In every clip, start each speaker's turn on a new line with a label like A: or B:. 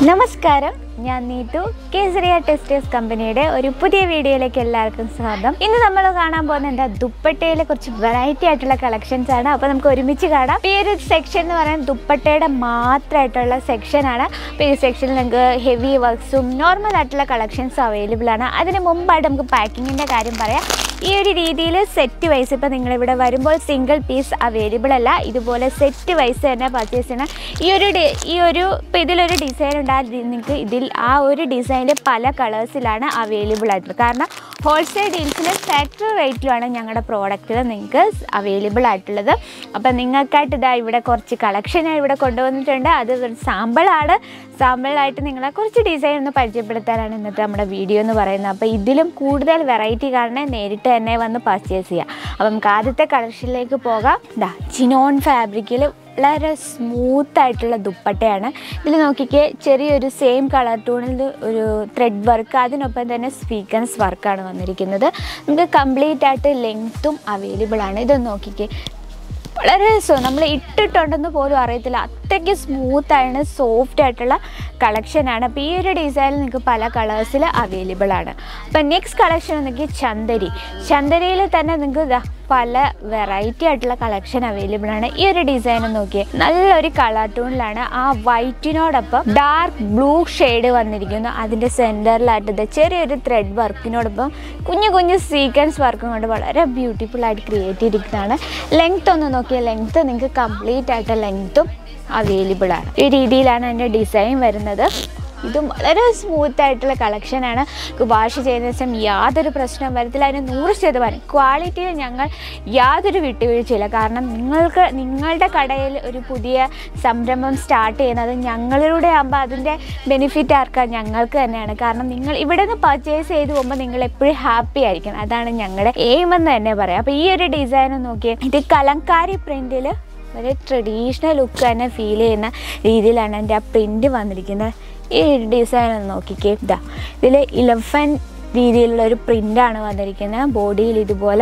A: നമസ്കാരം ഞാൻ നീതു കേസരിയ ടെക്സ്റ്റൈൽസ് കമ്പനിയുടെ ഒരു പുതിയ വീഡിയോയിലേക്ക് എല്ലാവർക്കും സ്വാഗതം ഇന്ന് നമ്മൾ കാണാൻ പോകുന്ന എന്താ ദുപ്പട്ടയിലെ കുറച്ച് വെറൈറ്റി ആയിട്ടുള്ള കളക്ഷൻസ് ആണ് അപ്പോൾ നമുക്ക് ഒരുമിച്ച് കാണാം ഈ ഒരു സെക്ഷൻ എന്ന് പറയുന്നത് ദുപ്പട്ടയുടെ മാത്രമായിട്ടുള്ള സെക്ഷനാണ് അപ്പോൾ ഈ സെക്ഷനിൽ നമുക്ക് ഹെവി വർക്ക്സും നോർമൽ ആയിട്ടുള്ള കളക്ഷൻസും അവൈലബിൾ ആണ് അതിന് മുമ്പായിട്ട് നമുക്ക് പാക്കിങ്ങിൻ്റെ കാര്യം പറയാം ഈ ഒരു രീതിയിൽ സെറ്റ് വൈസ് ഇപ്പോൾ നിങ്ങളിവിടെ വരുമ്പോൾ സിംഗിൾ പീസ് അവൈലബിൾ അല്ല ഇതുപോലെ സെറ്റ് വൈസ് തന്നെ പർച്ചേസ് ചെയ്യണം ഈ ഒരു ഡി- ഈ ഒരു ഇപ്പോൾ ഇതിലൊരു ഡിസൈൻ ഉണ്ടാകും നിങ്ങൾക്ക് ഇതിൽ ആ ഒരു ഡിസൈനിൽ പല കളേഴ്സിലാണ് അവൈലബിൾ ആയിട്ടുള്ളത് കാരണം ഹോൾസെയിൽ ഡീൽസിൽ ഫാക്ടറി റേറ്റിലാണ് ഞങ്ങളുടെ പ്രോഡക്റ്റുകൾ നിങ്ങൾക്ക് അവൈലബിൾ ആയിട്ടുള്ളത് അപ്പം നിങ്ങൾക്കായിട്ട് ഇതാ ഇവിടെ കുറച്ച് കളക്ഷൻ ഇവിടെ കൊണ്ടുവന്നിട്ടുണ്ട് അത് ഒരു സാമ്പിളാണ് സാമ്പിളായിട്ട് നിങ്ങളെ കുറച്ച് ഡിസൈൻ ഒന്ന് പരിചയപ്പെടുത്താനാണ് ഇന്നത്തെ നമ്മുടെ വീഡിയോ എന്ന് പറയുന്നത് അപ്പോൾ ഇതിലും കൂടുതൽ വെറൈറ്റി കാരണം നേരിട്ട് തന്നെ വന്ന് പർച്ചേസ് ചെയ്യാം അപ്പം നമുക്ക് ആദ്യത്തെ കളക്ഷനിലേക്ക് പോകാം ഇതാ ചിനോൺ ഫാബ്രിക്കിൽ വളരെ സ്മൂത്ത് ആയിട്ടുള്ള ദുപ്പട്ടയാണ് ഇതിൽ നോക്കിക്കേ ചെറിയൊരു സെയിം കളർ ടൂണിൽ ഒരു ത്രെഡ് വർക്ക് അതിനൊപ്പം തന്നെ സ്വീക്കൻസ് വർക്കാണ് വന്നിരിക്കുന്നത് നമുക്ക് കംപ്ലീറ്റ് ആയിട്ട് ലെങ്ത്തും അവൈലബിൾ ആണ് ഇത് നോക്കിക്കേ വളരെ സോ നമ്മൾ ഇട്ടിട്ടുണ്ടെന്ന് പോലും അറിയത്തില്ല അത്രയ്ക്ക് സ്മൂത്താണ് സോഫ്റ്റ് ആയിട്ടുള്ള കളക്ഷനാണ് അപ്പോൾ ഈ ഒരു ഡിസൈനിൽ നിങ്ങൾക്ക് പല കളേഴ്സിൽ അവൈലബിൾ ആണ് അപ്പം നെക്സ്റ്റ് കളക്ഷൻ നോക്കി ചന്ദരി ചന്ദരിയിൽ തന്നെ നിങ്ങൾക്ക് ഇതാ പല വെറൈറ്റി ആയിട്ടുള്ള കളക്ഷൻ അവൈലബിൾ ആണ് ഈ ഒരു ഡിസൈൻ നോക്കിയേ നല്ലൊരു കളർ ടൂണിലാണ് ആ വൈറ്റിനോടൊപ്പം ഡാർക്ക് ബ്ലൂ ഷെയ്ഡ് വന്നിരിക്കുന്നു അതിൻ്റെ സെൻറ്ററിലായിട്ട് ഇത് ചെറിയൊരു ത്രെഡ് വർക്കിനോടൊപ്പം കുഞ്ഞു കുഞ്ഞു സീക്വൻസ് വർക്കും കൊണ്ട് വളരെ ബ്യൂട്ടിഫുൾ ആയിട്ട് ക്രിയേറ്റ് ചെയ്തിരിക്കുന്നതാണ് ലെങ്ത് ഒന്ന് നോക്കിയാൽ ലെങ്ത് നിങ്ങൾക്ക് കംപ്ലീറ്റ് ആയിട്ട് ലെങ്ത്തും അവൈലബിൾ ആണ് ഈ രീതിയിലാണ് അതിൻ്റെ ഡിസൈൻ വരുന്നത് ഇതും വളരെ സ്മൂത്ത് ആയിട്ടുള്ള കളക്ഷനാണ് വാഷ് ചെയ്യുന്ന ദിവസം യാതൊരു പ്രശ്നവും വരത്തില്ല അതിന് നൂറ് ശതമാനം ക്വാളിറ്റിയിൽ ഞങ്ങൾ യാതൊരു വിട്ടുവീഴ്ചയില്ല കാരണം നിങ്ങൾക്ക് നിങ്ങളുടെ കടയിൽ ഒരു പുതിയ സംരംഭം സ്റ്റാർട്ട് ചെയ്യുന്നത് ഞങ്ങളിലൂടെ ആകുമ്പോൾ അതിൻ്റെ ബെനിഫിറ്റ് ആർക്കാണ് ഞങ്ങൾക്ക് തന്നെയാണ് കാരണം നിങ്ങൾ ഇവിടെ നിന്ന് പർച്ചേസ് ചെയ്ത് പോകുമ്പോൾ നിങ്ങൾ എപ്പോഴും ഹാപ്പി ആയിരിക്കണം അതാണ് ഞങ്ങളുടെ എയിം എന്ന് തന്നെ പറയാം അപ്പോൾ ഈ ഒരു ഡിസൈൻ നോക്കിയേ ഇത് കലങ്കാരി പ്രിൻറ്റിൽ വളരെ ട്രഡീഷണൽ ലുക്ക് തന്നെ ഫീൽ ചെയ്യുന്ന രീതിയിലാണ് എൻ്റെ ആ പ്രിൻ്റ് വന്നിരിക്കുന്നത് ഈ ഡിസൈൻ ഒന്ന് നോക്കിക്കേ ഇതാ ഇതിൽ ഇലഫൻ രീതിയിലുള്ള ഒരു പ്രിൻ്റാണ് വന്നിരിക്കുന്നത് ബോഡിയിൽ ഇതുപോലെ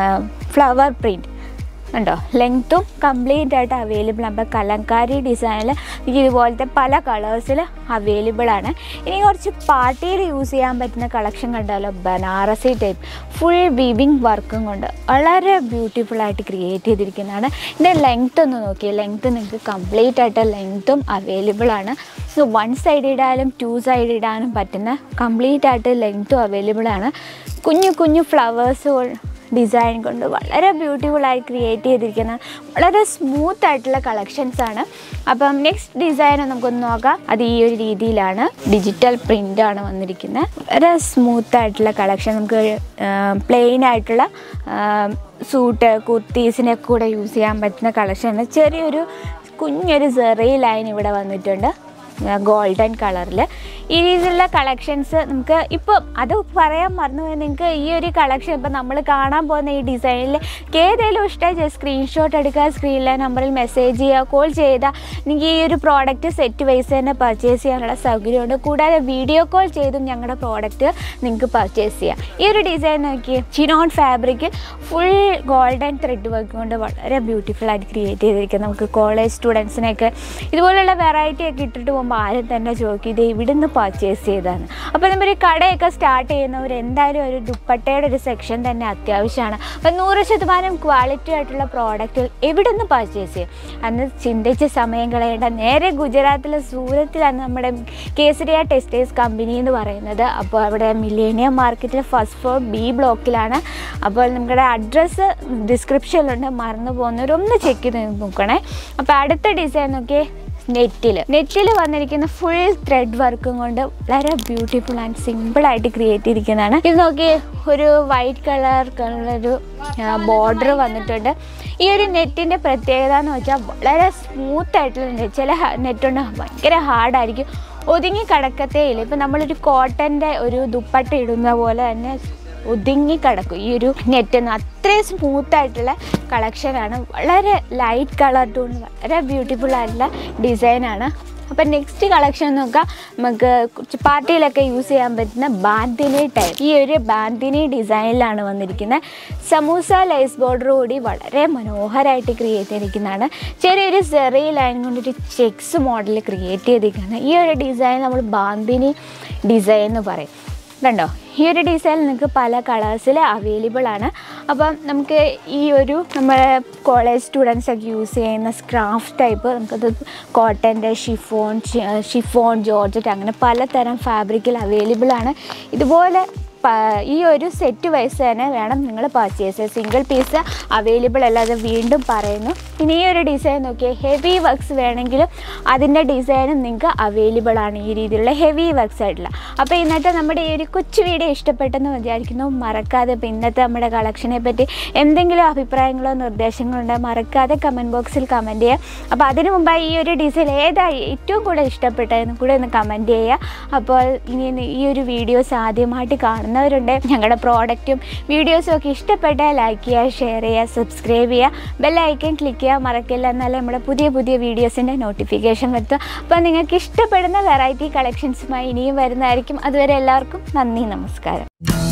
A: ഫ്ലവർ പ്രിൻറ്റ് ഉണ്ടോ ലെങ്ത്തും കംപ്ലീറ്റ് ആയിട്ട് അവൈലബിൾ ആണ് അപ്പോൾ കലങ്കാരി ഡിസൈനിൽ ഇതുപോലത്തെ പല കളേഴ്സിൽ അവൈലബിൾ ആണ് ഇനി കുറച്ച് പാർട്ടിയിൽ യൂസ് ചെയ്യാൻ പറ്റുന്ന കളക്ഷൻ കണ്ടാലോ ബനാറസി ടൈപ്പ് ഫുൾ വീവിങ് വർക്കും കൊണ്ട് വളരെ ബ്യൂട്ടിഫുൾ ആയിട്ട് ക്രിയേറ്റ് ചെയ്തിരിക്കുന്നതാണ് ഇതിൻ്റെ ലെങ്ത് ഒന്ന് നോക്കിയാൽ ലെങ്ത്ത് നിങ്ങൾക്ക് കംപ്ലീറ്റ് ആയിട്ട് ലെങ്ത്തും അവൈലബിൾ ആണ് സോ വൺ സൈഡ് ഇടാനും ടു സൈഡ് ഇടാനും പറ്റുന്ന കംപ്ലീറ്റ് ആയിട്ട് ലെങ്ത്തും അവൈലബിൾ ആണ് കുഞ്ഞു കുഞ്ഞു ഫ്ലവേഴ്സ് ഡിസൈൻ കൊണ്ട് വളരെ ബ്യൂട്ടിഫുൾ ആയി ക്രിയേറ്റ് ചെയ്തിരിക്കുന്ന വളരെ സ്മൂത്ത് ആയിട്ടുള്ള കളക്ഷൻസ് ആണ് അപ്പം നെക്സ്റ്റ് ഡിസൈൻ നമുക്കൊന്ന് നോക്കാം അത് ഈ ഒരു രീതിയിലാണ് ഡിജിറ്റൽ പ്രിൻ്റ് ആണ് വന്നിരിക്കുന്നത് വളരെ സ്മൂത്ത് ആയിട്ടുള്ള കളക്ഷൻ നമുക്ക് പ്ലെയിൻ ആയിട്ടുള്ള സൂട്ട് കുർത്തീസിനൊക്കെ കൂടെ യൂസ് ചെയ്യാൻ പറ്റുന്ന കളക്ഷനാണ് ചെറിയൊരു കുഞ്ഞൊരു സെറി ലൈൻ ഇവിടെ വന്നിട്ടുണ്ട് ഗോൾഡൻ കളറിൽ ഈ രീതിയിലുള്ള കളക്ഷൻസ് നമുക്ക് ഇപ്പോൾ അത് പറയാൻ മറന്നുപോയി നിങ്ങൾക്ക് ഈ ഒരു കളക്ഷൻ ഇപ്പോൾ നമ്മൾ കാണാൻ പോകുന്ന ഈ ഡിസൈനിൽ ഏതെങ്കിലും ഇഷ്ടമായി സ്ക്രീൻഷോട്ട് എടുക്കുക സ്ക്രീനിലെ നമ്പറിൽ മെസ്സേജ് ചെയ്യുക കോൾ ചെയ്താൽ നിങ്ങൾക്ക് ഈ ഒരു പ്രോഡക്റ്റ് സെറ്റ് വൈസ് തന്നെ പർച്ചേസ് ചെയ്യാനുള്ള സൗകര്യമുണ്ട് കൂടാതെ വീഡിയോ കോൾ ചെയ്തും ഞങ്ങളുടെ പ്രോഡക്റ്റ് നിങ്ങൾക്ക് പർച്ചേസ് ചെയ്യാം ഈ ഒരു ഡിസൈൻ നോക്കി chinon fabric full golden thread work കൊണ്ട് വളരെ ബ്യൂട്ടിഫുൾ ആയിട്ട് ക്രിയേറ്റ് ചെയ്തിരിക്കുന്നത് നമുക്ക് കോളേജ് സ്റ്റുഡൻസിനൊക്കെ ഇതുപോലുള്ള വെറൈറ്റി ഒക്കെ ഇട്ടിട്ട് പോകുമ്പോൾ ആരും തന്നെ ചോദിക്കും ഇത് ഇവിടുന്ന് പർച്ചേസ് ചെയ്തതാണ് അപ്പോൾ നമ്മൾ ഒരു കടയൊക്കെ സ്റ്റാർട്ട് ചെയ്യുന്നവർ എന്തായാലും ഒരു ദുപ്പട്ടയുടെ ഒരു സെക്ഷൻ തന്നെ അത്യാവശ്യമാണ് അപ്പോൾ നൂറ് ശതമാനം ക്വാളിറ്റി ആയിട്ടുള്ള പ്രോഡക്റ്റുകൾ എവിടുന്ന് പർച്ചേസ് ചെയ്യും അന്ന് ചിന്തിച്ച് സമയം കളയേണ്ട നേരെ ഗുജറാത്തിലെ സൂരത്തിലാണ് നമ്മുടെ കേസരിയ ടെക്സ്റ്റൈൽസ് കമ്പനി എന്ന് പറയുന്നത് അപ്പോൾ അവിടെ മില്ലേനിയം മാർക്കറ്റിൽ ഫസ്റ്റ് ഫ്ലോർ ബി ബ്ലോക്കിലാണ് അപ്പോൾ നിങ്ങളുടെ അഡ്രസ്സ് ഡിസ്ക്രിപ്ഷനിലുണ്ട് മറന്നു പോകുന്നവരൊന്ന് ചെക്ക് ചെയ്ത് നോക്കണേ അപ്പോൾ അടുത്ത ഡിസൈൻ നോക്കി നെറ്റിൽ നെറ്റിൽ വന്നിരിക്കുന്ന ഫുൾ ത്രെഡ് വർക്കും കൊണ്ട് വളരെ ബ്യൂട്ടിഫുൾ ആൻഡ് സിമ്പിൾ ആയിട്ട് ക്രിയേറ്റ് ചെയ്തിരിക്കുന്നതാണ് ഇത് നോക്കി ഒരു വൈറ്റ് കളർ കളറൊരു ബോർഡർ വന്നിട്ടുണ്ട് ഈ ഒരു നെറ്റിൻ്റെ പ്രത്യേകത എന്ന് വെച്ചാൽ വളരെ സ്മൂത്ത് ആയിട്ടുള്ള നെറ്റ് ചില നെറ്റുണ്ട് ഭയങ്കര ഹാർഡായിരിക്കും ഒതുങ്ങി കിടക്കത്തേ ഇല്ല ഇപ്പം നമ്മളൊരു കോട്ടൻ്റെ ഒരു ദുപ്പട്ട ഇടുന്ന പോലെ തന്നെ ഒതുങ്ങി കിടക്കും ഈ ഒരു നെറ്റ് അത്രയും സ്മൂത്ത് ആയിട്ടുള്ള കളക്ഷനാണ് വളരെ ലൈറ്റ് കളർ ടൂൺ വളരെ ബ്യൂട്ടിഫുൾ ആയിട്ടുള്ള ഡിസൈനാണ് അപ്പം നെക്സ്റ്റ് കളക്ഷൻ നോക്കാം നമുക്ക് കുറച്ച് പാർട്ടിയിലൊക്കെ യൂസ് ചെയ്യാൻ പറ്റുന്ന ബാന്തിനി ടൈപ്പ് ഈ ഒരു ബാന്തിനി ഡിസൈനിലാണ് വന്നിരിക്കുന്നത് സമൂസ ലൈസ് ബോർഡർ കൂടി വളരെ മനോഹരമായിട്ട് ക്രിയേറ്റ് ചെയ്തിരിക്കുന്നതാണ് ചെറിയൊരു സെറി ലൈൻ കൊണ്ടൊരു ചെക്സ് മോഡൽ ക്രിയേറ്റ് ചെയ്തിരിക്കുകയാണ് ഈ ഒരു ഡിസൈൻ നമ്മൾ ബാന്തിനി ഡിസൈൻ എന്ന് പറയും കണ്ടോ ഈ ഒരു ഡിസൈൻ നിങ്ങൾക്ക് പല കളേഴ്സിൽ അവൈലബിൾ ആണ് അപ്പം നമുക്ക് ഈ ഒരു നമ്മുടെ കോളേജ് സ്റ്റുഡൻസ് ഒക്കെ യൂസ് ചെയ്യുന്ന സ്ക്രാഫ് ടൈപ്പ് നമുക്കത് കോട്ടൻ്റെ ഷിഫോൺ ഷിഫോൺ ജോർജറ്റ് അങ്ങനെ പലതരം ഫാബ്രിക്കിൽ അവൈലബിൾ ആണ് ഇതുപോലെ പ- ഈ ഒരു സെറ്റ് വൈസ് തന്നെ വേണം നിങ്ങൾ പർച്ചേസ് സിംഗിൾ പീസ് അവൈലബിൾ അല്ലാതെ വീണ്ടും പറയുന്നു ഇനി ഈ ഒരു ഡിസൈൻ നോക്കിയാൽ ഹെവി വർക്ക്സ് വേണമെങ്കിലും അതിൻ്റെ ഡിസൈനും നിങ്ങൾക്ക് അവൈലബിൾ ആണ് ഈ രീതിയിലുള്ള ഹെവി വർക്ക്സ് ആയിട്ടുള്ള അപ്പോൾ ഇന്നത്തെ നമ്മുടെ ഈ ഒരു കൊച്ചു വീഡിയോ ഇഷ്ടപ്പെട്ടെന്ന് വിചാരിക്കുന്നു മറക്കാതെ ഇപ്പോൾ ഇന്നത്തെ നമ്മുടെ കളക്ഷനെ പറ്റി എന്തെങ്കിലും അഭിപ്രായങ്ങളോ നിർദ്ദേശങ്ങളോ ഉണ്ടെങ്കിൽ മറക്കാതെ കമൻറ്റ് ബോക്സിൽ കമൻറ്റ് ചെയ്യുക അപ്പോൾ അതിനു മുമ്പായി ഈ ഒരു ഡിസൈൻ ഏതായി ഏറ്റവും കൂടുതൽ ഇഷ്ടപ്പെട്ടതെന്ന് കൂടെ ഒന്ന് കമൻറ്റ് ചെയ്യുക അപ്പോൾ ഇനി ഈ ഒരു വീഡിയോസ് ആദ്യമായിട്ട് കാണുന്നവരുണ്ട് ഞങ്ങളുടെ പ്രോഡക്റ്റും വീഡിയോസും ഒക്കെ ഇഷ്ടപ്പെട്ടാൽ ലൈക്ക് ചെയ്യുക ഷെയർ ചെയ്യുക സബ്സ്ക്രൈബ് ചെയ്യുക ബെല്ലൈക്കൻ ക്ലിക്ക് ചെയ്യുക മറക്കില്ല എന്നാലേ നമ്മുടെ പുതിയ പുതിയ വീഡിയോസിൻ്റെ നോട്ടിഫിക്കേഷൻ വരുത്തുക അപ്പോൾ നിങ്ങൾക്ക് ഇഷ്ടപ്പെടുന്ന വെറൈറ്റി കളക്ഷൻസുമായി ഇനിയും വരുന്നതായിരിക്കും അതുവരെ എല്ലാവർക്കും നന്ദി നമസ്കാരം